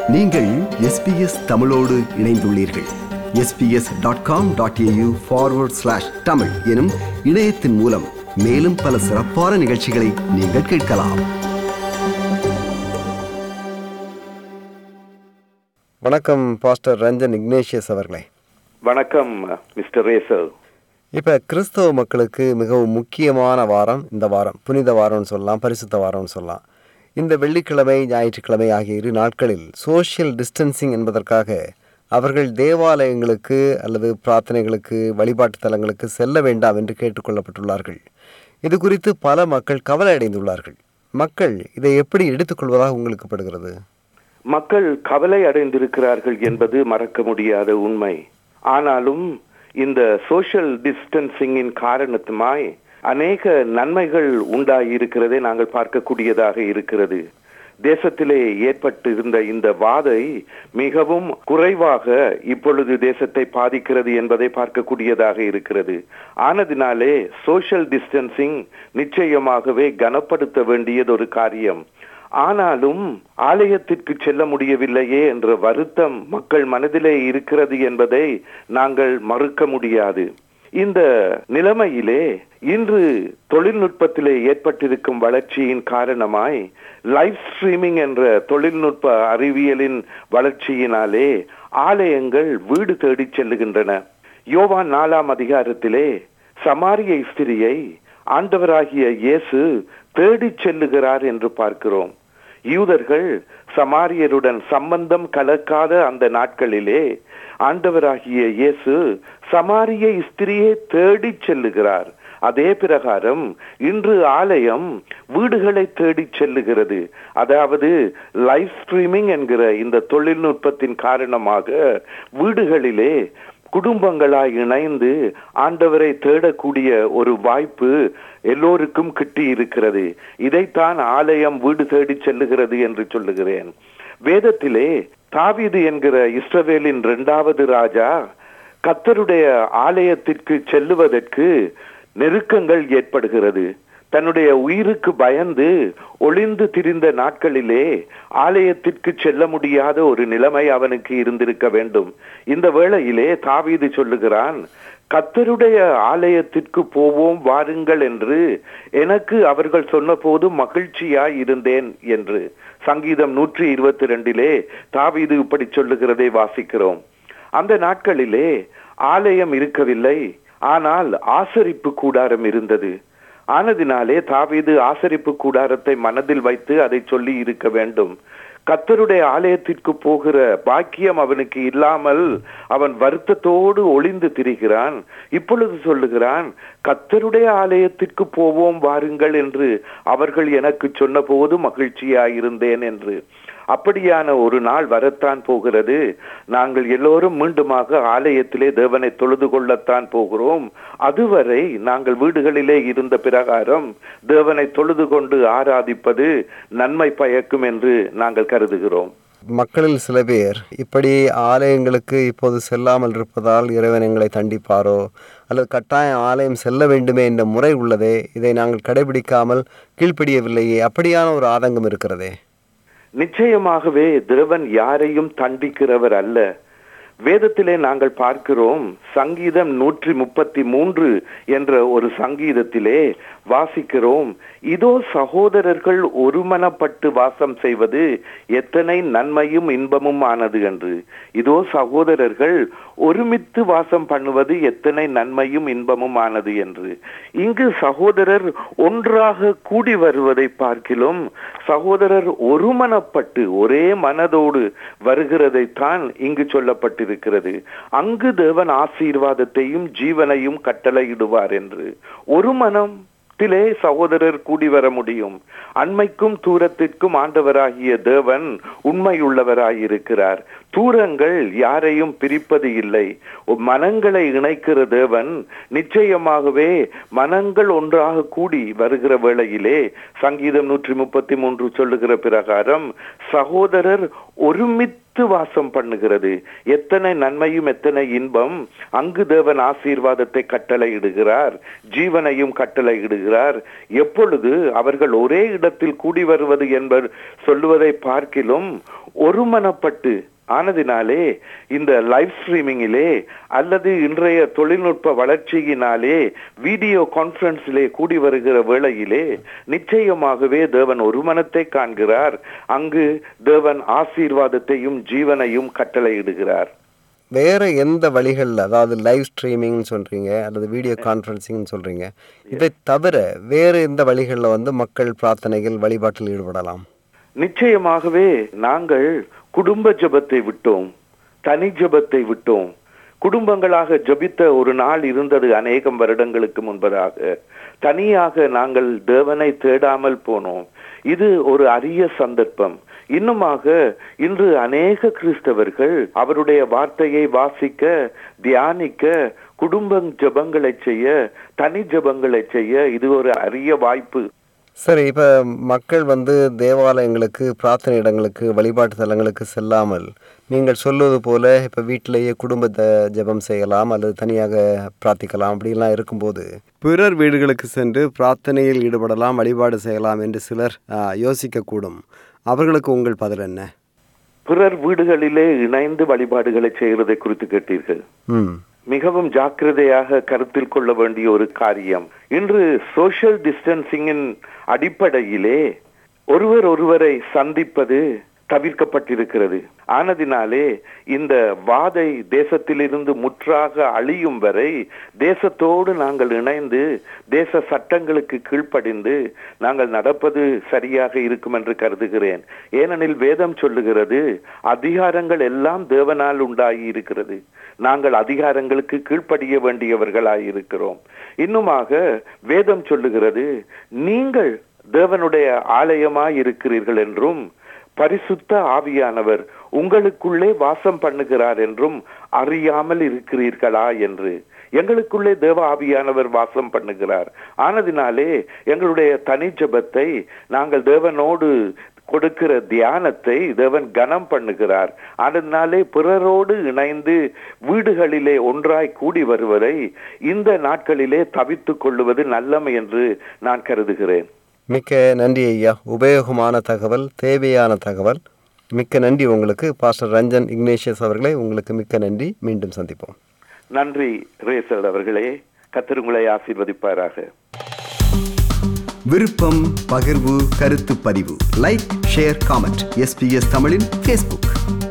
நீங்கள் எஸ்பிஎஸ் தமிழோடு இணைந்துள்ளீர்கள் SBS dot com dot AU forward slash Tamil எனும் இணையத்தின் மூலம் மேலும் பல சிறப்பான நிகழ்ச்சிகளை நீங்கள் கேட்கலாம் வணக்கம் பாஸ்டர் ரஞ்சன் இக்னேஷியஸ் அவர்களே வணக்கம் மிஸ்டர் ரேசல் இப்போ கிறிஸ்தவ மக்களுக்கு மிகவும் முக்கியமான வாரம் இந்த வாரம் புனித வாரம்னு சொல்லலாம் பரிசுத்த வாரம்னு சொல்லலாம் இந்த வெள்ளிக்கிழமை ஞாயிற்றுக்கிழமை ஆகிய இரு நாட்களில் சோஷியல் டிஸ்டன்சிங் என்பதற்காக அவர்கள் தேவாலயங்களுக்கு அல்லது பிரார்த்தனைகளுக்கு வழிபாட்டு தலங்களுக்கு செல்ல வேண்டாம் என்று கேட்டுக்கொள்ளப்பட்டுள்ளார்கள் இது குறித்து பல மக்கள் கவலை அடைந்துள்ளார்கள் மக்கள் இதை எப்படி எடுத்துக்கொள்வதாக உங்களுக்கு படுகிறது மக்கள் கவலை அடைந்திருக்கிறார்கள் என்பது மறக்க முடியாத உண்மை ஆனாலும் இந்த சோஷியல் டிஸ்டன்சிங்கின் காரணத்துமாய் அநேக நன்மைகள் உண்டாகியிருக்கிறதை நாங்கள் பார்க்கக்கூடியதாக இருக்கிறது தேசத்திலே ஏற்பட்டிருந்த இந்த வாதை மிகவும் குறைவாக இப்பொழுது தேசத்தை பாதிக்கிறது என்பதை பார்க்கக்கூடியதாக இருக்கிறது ஆனதினாலே சோஷியல் டிஸ்டன்சிங் நிச்சயமாகவே கனப்படுத்த வேண்டியது ஒரு காரியம் ஆனாலும் ஆலயத்திற்கு செல்ல முடியவில்லையே என்ற வருத்தம் மக்கள் மனதிலே இருக்கிறது என்பதை நாங்கள் மறுக்க முடியாது இந்த நிலைமையிலே இன்று தொழில்நுட்பத்திலே ஏற்பட்டிருக்கும் வளர்ச்சியின் காரணமாய் லைவ் ஸ்ட்ரீமிங் என்ற தொழில்நுட்ப அறிவியலின் வளர்ச்சியினாலே ஆலயங்கள் வீடு தேடி செல்லுகின்றன யோவான் நாலாம் அதிகாரத்திலே சமாரிய ஸ்திரியை ஆண்டவராகிய இயேசு தேடிச் செல்லுகிறார் என்று பார்க்கிறோம் யூதர்கள் சமாரியருடன் சம்பந்தம் கலக்காத அந்த நாட்களிலே ஆண்டவராகிய இயேசு சமாரிய ஸ்திரியை தேடிச் செல்லுகிறார் அதே பிரகாரம் இன்று ஆலயம் வீடுகளை தேடிச் செல்லுகிறது அதாவது லைவ் ஸ்ட்ரீமிங் என்கிற இந்த தொழில்நுட்பத்தின் காரணமாக வீடுகளிலே குடும்பங்களாய் இணைந்து ஆண்டவரை தேடக்கூடிய ஒரு வாய்ப்பு எல்லோருக்கும் கிட்டி இருக்கிறது இதைத்தான் ஆலயம் வீடு தேடி செல்லுகிறது என்று சொல்லுகிறேன் வேதத்திலே தாவீது என்கிற இஸ்ரவேலின் இரண்டாவது ராஜா கத்தருடைய ஆலயத்திற்கு செல்லுவதற்கு நெருக்கங்கள் ஏற்படுகிறது தன்னுடைய உயிருக்கு பயந்து ஒளிந்து திரிந்த நாட்களிலே ஆலயத்திற்கு செல்ல முடியாத ஒரு நிலைமை அவனுக்கு இருந்திருக்க வேண்டும் இந்த வேளையிலே தாவீது சொல்லுகிறான் கத்தருடைய ஆலயத்திற்கு போவோம் வாருங்கள் என்று எனக்கு அவர்கள் சொன்னபோது மகிழ்ச்சியாய் இருந்தேன் என்று சங்கீதம் நூற்றி இருபத்தி ரெண்டிலே தாவீது இப்படி சொல்லுகிறதை வாசிக்கிறோம் அந்த நாட்களிலே ஆலயம் இருக்கவில்லை ஆனால் ஆசரிப்பு கூடாரம் இருந்தது ஆனதினாலே தாவீது ஆசரிப்பு கூடாரத்தை மனதில் வைத்து அதை சொல்லி இருக்க வேண்டும் கத்தருடைய ஆலயத்திற்கு போகிற பாக்கியம் அவனுக்கு இல்லாமல் அவன் வருத்தத்தோடு ஒளிந்து திரிகிறான் இப்பொழுது சொல்லுகிறான் கத்தருடைய ஆலயத்திற்கு போவோம் வாருங்கள் என்று அவர்கள் எனக்கு சொன்னபோது மகிழ்ச்சியாயிருந்தேன் என்று அப்படியான ஒரு நாள் வரத்தான் போகிறது நாங்கள் எல்லோரும் மீண்டுமாக ஆலயத்திலே தேவனை தொழுது கொள்ளத்தான் போகிறோம் அதுவரை நாங்கள் வீடுகளிலே இருந்த பிரகாரம் தேவனை தொழுது கொண்டு ஆராதிப்பது நன்மை பயக்கும் என்று நாங்கள் கருதுகிறோம் மக்களில் சில பேர் இப்படி ஆலயங்களுக்கு இப்போது செல்லாமல் இருப்பதால் இறைவன் எங்களை தண்டிப்பாரோ அல்லது கட்டாயம் ஆலயம் செல்ல வேண்டுமே என்ற முறை உள்ளதே இதை நாங்கள் கடைபிடிக்காமல் கீழ்ப்படியவில்லையே அப்படியான ஒரு ஆதங்கம் இருக்கிறதே நிச்சயமாகவே தேவன் யாரையும் தண்டிக்கிறவர் அல்ல வேதத்திலே நாங்கள் பார்க்கிறோம் சங்கீதம் நூற்றி முப்பத்தி மூன்று என்ற ஒரு சங்கீதத்திலே வாசிக்கிறோம் இதோ சகோதரர்கள் ஒருமனப்பட்டு வாசம் செய்வது எத்தனை நன்மையும் இன்பமும் ஆனது என்று இதோ சகோதரர்கள் ஒருமித்து வாசம் பண்ணுவது எத்தனை நன்மையும் இன்பமும் ஆனது என்று இங்கு சகோதரர் ஒன்றாக கூடி வருவதை பார்க்கிலும் சகோதரர் ஒருமனப்பட்டு ஒரே மனதோடு வருகிறதைத்தான் இங்கு சொல்லப்பட்டிருக்கிறது அங்கு தேவன் ஆசீர்வாதத்தையும் ஜீவனையும் கட்டளையிடுவார் என்று ஒரு மனம் த்திலே சகோதரர் கூடி வர முடியும் அண்மைக்கும் தூரத்திற்கும் ஆண்டவராகிய தேவன் உண்மையுள்ளவராயிருக்கிறார் தூரங்கள் யாரையும் பிரிப்பது இல்லை மனங்களை இணைக்கிற தேவன் நிச்சயமாகவே மனங்கள் ஒன்றாக கூடி வருகிற வேளையிலே சங்கீதம் நூற்றி முப்பத்தி மூன்று சொல்லுகிற பிரகாரம் சகோதரர் ஒருமித்து கிறிஸ்து வாசம் பண்ணுகிறது எத்தனை நன்மையும் எத்தனை இன்பம் அங்கு தேவன் ஆசீர்வாதத்தை கட்டளையிடுகிறார் ஜீவனையும் கட்டளையிடுகிறார் எப்பொழுது அவர்கள் ஒரே இடத்தில் கூடி வருவது என்பர் சொல்லுவதை பார்க்கிலும் ஒருமனப்பட்டு ஆனதினாலே இந்த லைவ் ஸ்ட்ரீமிங்கிலே அல்லது இன்றைய தொழில்நுட்ப வளர்ச்சியினாலே வீடியோ கான்பரன்ஸிலே கூடி வருகிற வேளையிலே நிச்சயமாகவே தேவன் ஒரு மனத்தை காண்கிறார் அங்கு தேவன் ஆசீர்வாதத்தையும் ஜீவனையும் கட்டளையிடுகிறார் வேற எந்த வழிகளில் அதாவது லைவ் ஸ்ட்ரீமிங்னு சொல்றீங்க அல்லது வீடியோ கான்ஃபரன்சிங்னு சொல்றீங்க இதை தவிர வேறு எந்த வழிகளில் வந்து மக்கள் பிரார்த்தனைகள் வழிபாட்டில் ஈடுபடலாம் நிச்சயமாகவே நாங்கள் குடும்ப ஜெபத்தை விட்டோம் தனி ஜெபத்தை விட்டோம் குடும்பங்களாக ஜெபித்த ஒரு நாள் இருந்தது அநேகம் வருடங்களுக்கு முன்பதாக தனியாக நாங்கள் தேவனை தேடாமல் போனோம் இது ஒரு அரிய சந்தர்ப்பம் இன்னுமாக இன்று அநேக கிறிஸ்தவர்கள் அவருடைய வார்த்தையை வாசிக்க தியானிக்க குடும்ப ஜெபங்களை செய்ய தனி ஜெபங்களை செய்ய இது ஒரு அரிய வாய்ப்பு சரி இப்போ மக்கள் வந்து தேவாலயங்களுக்கு பிரார்த்தனை இடங்களுக்கு வழிபாட்டு தலங்களுக்கு செல்லாமல் நீங்கள் சொல்வது போல இப்போ வீட்டிலேயே குடும்ப த- ஜெபம் செய்யலாம் அல்லது தனியாக பிரார்த்திக்கலாம் அப்படிலாம் இருக்கும்போது பிறர் வீடுகளுக்கு சென்று பிரார்த்தனையில் ஈடுபடலாம் வழிபாடு செய்யலாம் என்று சிலர் ஆ, யோசிக்கக்கூடும் அவர்களுக்கு உங்கள் பதில் என்ன பிறர் வீடுகளிலே இணைந்து வழிபாடுகளை செய்கிறதை குறித்து கேட்டீர்கள் ம் மிகவும் ஜாக்கிரதையாக கருத்தில் கொள்ள வேண்டிய ஒரு காரியம் இன்று சோஷியல் டிஸ்டன்சிங்கின் அடிப்படையிலே ஒருவர் ஒருவரை சந்திப்பது தவிர்க்கப்பட்டிருக்கிறது ஆனதினாலே இந்த வாதை தேசத்திலிருந்து முற்றாக அழியும் வரை தேசத்தோடு நாங்கள் இணைந்து தேச சட்டங்களுக்கு கீழ்ப்படிந்து நாங்கள் நடப்பது சரியாக இருக்கும் என்று கருதுகிறேன் ஏனெனில் வேதம் சொல்லுகிறது அதிகாரங்கள் எல்லாம் தேவனால் உண்டாகி இருக்கிறது நாங்கள் அதிகாரங்களுக்கு கீழ்ப்படிய வேண்டியவர்களாய் இருக்கிறோம் இன்னுமாக வேதம் சொல்லுகிறது நீங்கள் தேவனுடைய ஆலயமாய் இருக்கிறீர்கள் என்றும் பரிசுத்த ஆவியானவர் உங்களுக்குள்ளே வாசம் பண்ணுகிறார் என்றும் அறியாமல் இருக்கிறீர்களா என்று எங்களுக்குள்ளே தேவ ஆவியானவர் வாசம் பண்ணுகிறார் ஆனதினாலே எங்களுடைய தனி ஜெபத்தை நாங்கள் தேவனோடு கொடுக்கிற தியானத்தை தேவன் கனம் பண்ணுகிறார் அதனாலே பிறரோடு இணைந்து வீடுகளிலே ஒன்றாய் கூடி வருவதை இந்த நாட்களிலே தவித்துக் கொள்ளுவது நல்லமை என்று நான் கருதுகிறேன் மிக்க நன்றி ஐயா உபயோகமான தகவல் தேவையான தகவல் மிக்க நன்றி உங்களுக்கு பாஸ்டர் ரஞ்சன் இக்னேஷியஸ் அவர்களே உங்களுக்கு மிக்க நன்றி மீண்டும் சந்திப்போம் நன்றி ரேசல் அவர்களே கத்தர் உங்களை ஆசீர்வதிப்பாராக விருப்பம் பகிர்வு கருத்து பதிவு லைக் ஷேர் காமெண்ட் எஸ்பிஎஸ் தமிழின் ஃபேஸ்புக்